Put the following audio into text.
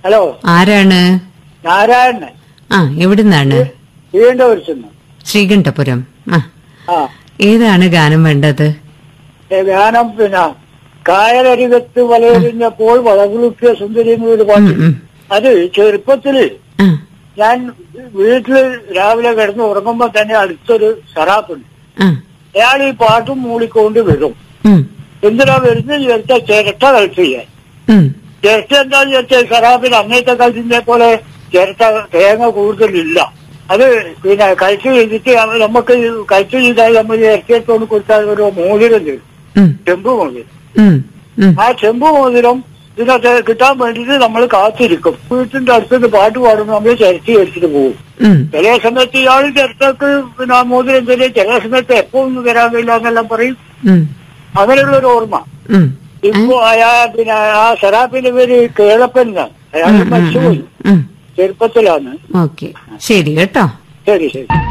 Hello ആരാണ് നാരായണൻ ആ എവിടുന്നാണ് വീണ്ടും ശ്രീകണ്ഠപുരം ആ ആ ഏതാണ് ഗാനം വേണ്ടത് ഏ, ഗാനം പിന്നെ കായലരികത്ത് വലയെറിഞ്ഞപ്പോൾ വളകുളുക്കിയ സുന്ദരി എന്നൊരു പാട്ട് ഉം, ഉം. അത് ചെറുപ്പത്തില് ആ ഞാൻ വീട്ടില് രാവിലെ കിടന്ന് ഉറങ്ങുമ്പോ തന്നെ അടുത്തൊരു സറാപ്പുണ്ട് ആ അയാൾ ഈ പാട്ടും മൂളിക്കൊണ്ട് വരും ഉം, എന്തിനാ വരുന്നത് ചോദിച്ചാൽ ചിരട്ട കളിച്ച് ചെയ്യാൻ ഉം, ചിരട്ട എന്താന്ന് ചോദിച്ചാൽ സറാപ്പിൽ അന്നത്തെ കാലത്തിന്റെ പോലെ ചിരട്ട തേങ്ങ കൂടുതലില്ല അത് പിന്നെ കഴിച്ചു ചെയ്തിട്ട് അവ- നമുക്ക് കഴിച്ചു ചെയ്താൽ നമ്മൾ ഇറച്ചിയെടുത്തോണ്ട് കൊടുത്താൽ ഒരു മോതിരം തരും ഉം, ചെമ്പ് മോതിരം ഉം, ഉം. ആ ചെമ്പ് മോതിരം ഇതിനകത്ത് കിട്ടാൻ വേണ്ടിയിട്ട് നമ്മൾ കാത്തിരിക്കും വീട്ടിന്റെ അടുത്തുനിന്ന് പാട്ട് പാടുമ്പോൾ നമ്മൾ ചിരട്ടി എടുത്തിട്ട് പോകും ഉം, ചില സമയത്ത് ഇയാൾ ചിരട്ടക്ക് പിന്നെ ആ മോതിരം തരും ചില സമയത്ത് എപ്പോ ഒന്നും തരാൻ കഴിയില്ല എന്നെല്ലാം പറയും ഉം, അങ്ങനെയുള്ള ഒരു ഓർമ്മ ഉം. ഇപ്പൊ അയാ പിന്നെ ആ സറാപ്പിന്റെ പേര് കേളപ്പൻ എന്നാണ് അയാൾ മരിച്ചുപോയി ഉം. ചെറുപ്പത്തിലാണ് ഓക്കെ ശരി കേട്ടോ ശരി ശരി